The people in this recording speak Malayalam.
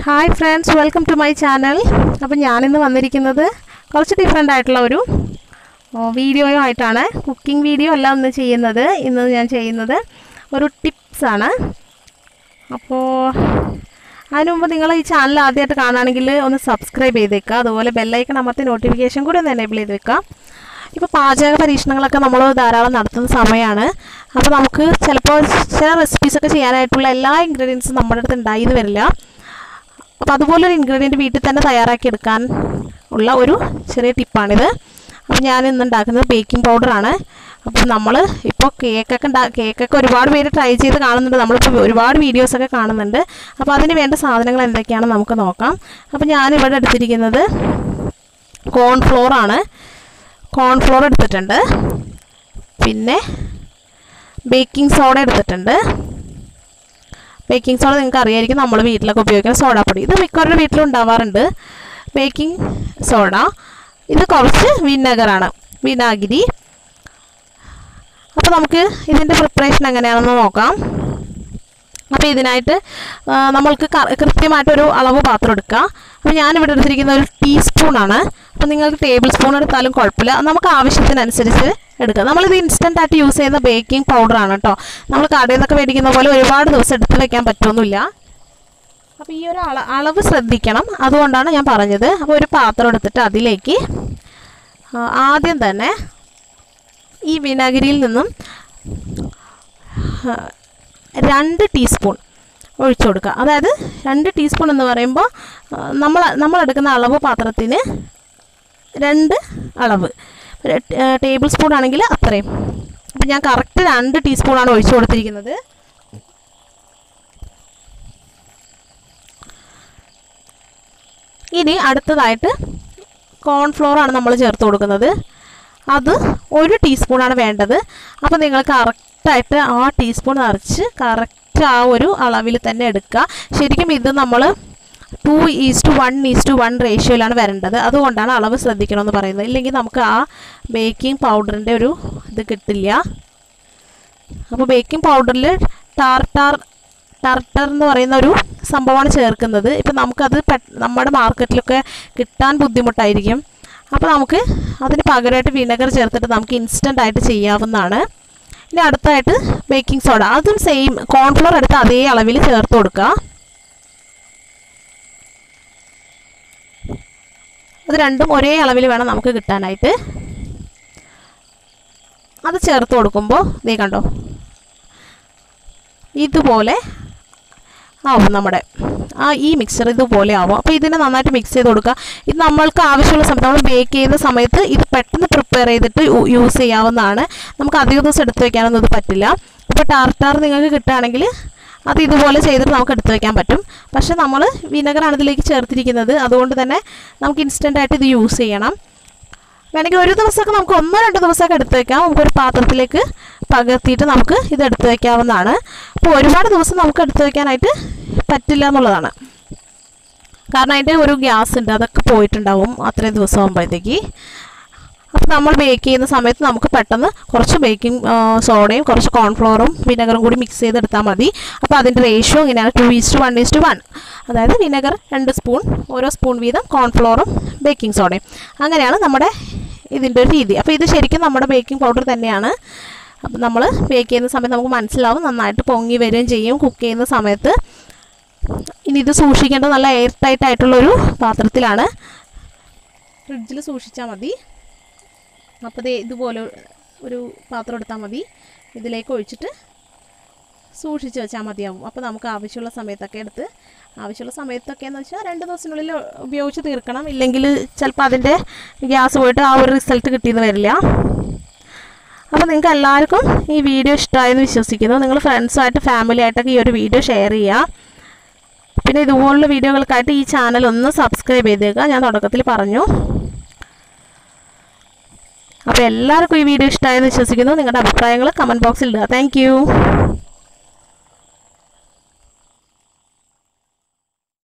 hi friends welcome to my channel അപ്പം ഞാനിന്ന് വന്നിരിക്കുന്നത് കുറച്ച് ഡിഫറെൻ്റ് ആയിട്ടുള്ള ഒരു വീഡിയോയോ ആയിട്ടാണ് കുക്കിംഗ് വീഡിയോ അല്ല ഇന്ന് ചെയ്യുന്നത് ഇന്ന് ഞാൻ ചെയ്യുന്നത് ഒരു ടിപ്സാണ് അപ്പോൾ അതിനു മുമ്പ് നിങ്ങൾ ഈ ചാനൽ ആദ്യമായിട്ട് കാണുകയാണെങ്കിൽ ഒന്ന് സബ്സ്ക്രൈബ് ചെയ്തേക്കുക അതുപോലെ ബെല്ലൈക്കൺ അമർത്തി നോട്ടിഫിക്കേഷൻ കൂടി ഒന്ന് എനേബിൾ ചെയ്ത് വെക്കുക ഇപ്പോൾ പാചക പരീക്ഷണങ്ങളൊക്കെ നമ്മൾ ധാരാളം നടത്തുന്ന സമയമാണ് അപ്പോൾ നമുക്ക് ചിലപ്പോൾ ചില റെസിപ്പീസൊക്കെ ചെയ്യാനായിട്ടുള്ള എല്ലാ ഇൻഗ്രീഡിയൻസും നമ്മുടെ അടുത്ത് ഉണ്ടായിന്ന് വരില്ല അപ്പോൾ അതുപോലൊരു ഇൻഗ്രീഡിയൻറ്റ് വീട്ടിൽ തന്നെ തയ്യാറാക്കി എടുക്കാൻ ഉള്ള ഒരു ചെറിയ ടിപ്പാണിത് അപ്പോൾ ഞാൻ ഇന്ന് ഉണ്ടാക്കുന്നത് ബേക്കിംഗ് പൗഡറാണ് അപ്പോൾ നമ്മൾ ഇപ്പോൾ കേക്കൊക്കെ ഉണ്ടാ കേക്കൊക്കെ ഒരുപാട് പേര് ട്രൈ ചെയ്ത് കാണുന്നുണ്ട് നമ്മളിപ്പോൾ ഒരുപാട് വീഡിയോസൊക്കെ കാണുന്നുണ്ട് അപ്പോൾ അതിന് വേണ്ട സാധനങ്ങൾ എന്തൊക്കെയാണെന്ന് നമുക്ക് നോക്കാം അപ്പോൾ ഞാനിവിടെ എടുത്തിരിക്കുന്നത് കോൺഫ്ലോർ ആണ് കോൺഫ്ലോർ എടുത്തിട്ടുണ്ട് പിന്നെ ബേക്കിംഗ് സോഡ എടുത്തിട്ടുണ്ട് ബേക്കിംഗ് സോഡ നിങ്ങൾക്ക് അറിയായിരിക്കും നമ്മൾ വീട്ടിലൊക്കെ ഉപയോഗിക്കുന്ന സോഡാപ്പൊടി ഇത് മിക്കവരുടെ വീട്ടിലും ഉണ്ടാവാറുണ്ട് ബേക്കിംഗ് സോഡ ഇത് കുറച്ച് വിനെഗറാണ് വിനാഗിരി അപ്പോൾ നമുക്ക് ഇതിൻ്റെ പ്രിപ്പറേഷൻ എങ്ങനെയാണെന്ന് നോക്കാം അപ്പോൾ ഇതിനായിട്ട് ആ, നമ്മൾക്ക് ക- കൃത്യമായിട്ടൊരു അളവ് പാത്രം എടുക്കുക അപ്പോൾ ഞാനിവിടെ എടുത്തിരിക്കുന്ന ഒരു ടീസ്പൂണാണ് അപ്പോൾ നിങ്ങൾക്ക് ടേബിൾ സ്പൂൺ എടുത്താലും കുഴപ്പമില്ല അത് നമുക്ക് ആവശ്യത്തിനനുസരിച്ച് എടുക്കുക നമ്മളിത് ഇൻസ്റ്റൻ്റ് ആയിട്ട് യൂസ് ചെയ്യുന്ന ബേക്കിംഗ് പൗഡറാണ് കേട്ടോ നമ്മൾ കടയിൽ നിന്നൊക്കെ മേടിക്കുന്ന പോലെ ഒരുപാട് ദിവസം എടുത്ത് വെക്കാൻ പറ്റുമൊന്നുമില്ല അപ്പോൾ ഈ ഒരു അള അളവ് ശ്രദ്ധിക്കണം അതുകൊണ്ടാണ് ഞാൻ പറഞ്ഞത് അപ്പോൾ ഒരു പാത്രം എടുത്തിട്ട് അതിലേക്ക് ആ, ആദ്യം തന്നെ ഈ വിനാഗിരിയിൽ നിന്നും ആ, രണ്ട് ടീസ്പൂൺ ഒഴിച്ചു കൊടുക്കുക അതായത് രണ്ട് ടീസ്പൂൺ എന്ന് പറയുമ്പോൾ ആ, നമ്മൾ നമ്മളെടുക്കുന്ന അളവ് പാത്രത്തിന് രണ്ട് അളവ് ടേബിൾ സ്പൂൺ ആണെങ്കിൽ അത്രയും അപ്പം ഞാൻ കറക്റ്റ് രണ്ട് ടീസ്പൂണാണ് ഒഴിച്ചു കൊടുത്തിരിക്കുന്നത് ഇനി അടുത്തതായിട്ട് കോൺഫ്ലോർ ആണ് നമ്മൾ ചേർത്ത് കൊടുക്കുന്നത് അത് ഒരു ടീസ്പൂണാണ് വേണ്ടത് അപ്പോൾ നിങ്ങൾ കറക്റ്റായിട്ട് ആ ടീസ്പൂൺ നിറച്ച് കറക്റ്റ് ആ ഒരു അളവിൽ തന്നെ എടുക്കുക ശരിക്കും ഇത് നമ്മൾ two is to one is to one റേഷ്യോയിലാണ് വരേണ്ടത് അതുകൊണ്ടാണ് അളവ് ശ്രദ്ധിക്കണമെന്ന് പറയുന്നത് ഇല്ലെങ്കിൽ നമുക്ക് ആ ബേക്കിംഗ് പൗഡറിൻ്റെ ഒരു ഇത് കിട്ടില്ല അപ്പോൾ ബേക്കിംഗ് പൗഡറിൽ ടാർട്ടാർ ടാർട്ടർ എന്ന് പറയുന്ന ഒരു സംഭവമാണ് ചേർക്കുന്നത് ഇപ്പം നമുക്കത് പെ- നമ്മുടെ മാർക്കറ്റിലൊക്കെ കിട്ടാൻ ബുദ്ധിമുട്ടായിരിക്കും അപ്പോൾ നമുക്ക് അതിന് പകരമായിട്ട് വിനെഗർ ചേർത്തിട്ട് നമുക്ക് ഇൻസ്റ്റൻ്റ് ആയിട്ട് ചെയ്യാവുന്നതാണ് ഇനി അടുത്തായിട്ട് ബേക്കിംഗ് സോഡ അതും സെയിം കോൺഫ്ലോർ എടുത്ത് അതേ അളവിൽ ചേർത്ത് കൊടുക്കുക അത് രണ്ടും ഒരേ അളവിൽ വേണം നമുക്ക് കിട്ടാനായിട്ട് അത് ചേർത്ത് കൊടുക്കുമ്പോൾ ദേ കണ്ടോ ഇതുപോലെ ആവും നമ്മുടെ ആ ഈ മിക്സർ ഇതുപോലെ ആവും അപ്പോൾ ഇതിനെ നന്നായിട്ട് മിക്സ് ചെയ്ത് കൊടുക്കുക ഇത് നമ്മൾക്ക് ആവശ്യമുള്ള സമയത്ത് നമ്മൾ ബേക്ക് ചെയ്യുന്ന സമയത്ത് ഇത് പെട്ടെന്ന് പ്രിപ്പയർ ചെയ്തിട്ട് യൂസ് ചെയ്യാവുന്നതാണ് നമുക്ക് അധിക ദിവസം എടുത്ത് വെക്കാനൊന്നും ഇത് പറ്റില്ല ഇപ്പോൾ ടാർട്ടാർ നിങ്ങൾക്ക് കിട്ടുകയാണെങ്കിൽ അത് ഇതുപോലെ ചെയ്തിട്ട് നമുക്ക് എടുത്ത് വെക്കാൻ പറ്റും പക്ഷേ നമ്മൾ വിനെഗറാണ് ഇതിലേക്ക് ചേർത്തിരിക്കുന്നത് അതുകൊണ്ട് തന്നെ നമുക്ക് ഇൻസ്റ്റൻ്റ് ആയിട്ട് ഇത് യൂസ് ചെയ്യണം വേണമെങ്കിൽ ഒരു ദിവസമൊക്കെ നമുക്ക് ഒന്നോ രണ്ടോ ദിവസമൊക്കെ എടുത്ത് വെക്കാം നമുക്കൊരു പാത്രത്തിലേക്ക് പകർത്തിയിട്ട് നമുക്ക് ഇത് എടുത്ത് വെക്കാവുന്നതാണ് അപ്പോൾ ഒരുപാട് ദിവസം നമുക്ക് എടുത്ത് വെക്കാനായിട്ട് പറ്റില്ല എന്നുള്ളതാണ് കാരണം അതിൻ്റെ ഒരു ഗ്യാസ് ഉണ്ട് അതൊക്കെ പോയിട്ടുണ്ടാവും അത്രയും ദിവസം ആകുമ്പോഴത്തേക്ക് അപ്പോൾ നമ്മൾ ബേക്ക് ചെയ്യുന്ന സമയത്ത് നമുക്ക് പെട്ടെന്ന് കുറച്ച് ബേക്കിംഗ് സോഡയും കുറച്ച് കോൺഫ്ലോറും വിനെഗറും കൂടി മിക്സ് ചെയ്തെടുത്താൽ മതി അപ്പോൾ അതിൻ്റെ റേഷ്യോ ഇങ്ങനെയാണ് two is to one is to one അതായത് വിനെഗർ രണ്ട് സ്പൂൺ ഓരോ സ്പൂൺ വീതം കോൺഫ്ലോറും ബേക്കിംഗ് സോഡയും അങ്ങനെയാണ് നമ്മുടെ ഇതിൻ്റെ ഒരു രീതി അപ്പോൾ ഇത് ശരിക്കും നമ്മുടെ ബേക്കിംഗ് പൗഡർ തന്നെയാണ് അപ്പോൾ നമ്മൾ ബേക്ക് ചെയ്യുന്ന സമയത്ത് നമുക്ക് മനസ്സിലാവും നന്നായിട്ട് പൊങ്ങി വരികയും ചെയ്യും കുക്ക് ചെയ്യുന്ന സമയത്ത് ഇനി ഇത് സൂക്ഷിക്കേണ്ടത് നല്ല എയർ ടൈറ്റ് ആയിട്ടുള്ളൊരു പാത്രത്തിലാണ് ഫ്രിഡ്ജിൽ സൂക്ഷിച്ചാൽ മതി അപ്പോൾ ദേ ഇതുപോലെ ഒരു പാത്രം എടുത്താൽ മതി ഇതിലേക്ക് ഒഴിച്ചിട്ട് സൂക്ഷിച്ച് വെച്ചാൽ മതിയാവും അപ്പോൾ നമുക്ക് ആവശ്യമുള്ള സമയത്തൊക്കെ എടുത്ത് ആവശ്യമുള്ള സമയത്തൊക്കെ എന്ന് വെച്ചാൽ രണ്ട് ദിവസത്തിനുള്ളിൽ ഉപയോഗിച്ച് തീർക്കണം ഇല്ലെങ്കിൽ ചിലപ്പോൾ അതിൻ്റെ ഗ്യാസ് പോയിട്ട് ആ ഒരു റിസൾട്ട് കിട്ടിയെന്ന് വരില്ല അപ്പോൾ നിങ്ങൾക്ക് എല്ലാവർക്കും ഈ വീഡിയോ ഇഷ്ടമായെന്ന് വിശ്വസിക്കുന്നു നിങ്ങൾ ഫ്രണ്ട്സുമായിട്ട് ഫാമിലി ആയിട്ടൊക്കെ ഈ ഒരു വീഡിയോ ഷെയർ ചെയ്യുക പിന്നെ ഇതുപോലുള്ള വീഡിയോകൾക്കായിട്ട് ഈ ചാനൽ ഒന്ന് സബ്സ്ക്രൈബ് ചെയ്തേക്കുക ഞാൻ തുടക്കത്തിൽ പറഞ്ഞു അപ്പോൾ എല്ലാവർക്കും ഈ വീഡിയോ ഇഷ്ടമായെന്ന് വിശ്വസിക്കുന്നു നിങ്ങളുടെ അഭിപ്രായങ്ങൾ കമൻറ്റ് ബോക്സിൽ ഇടുക താങ്ക്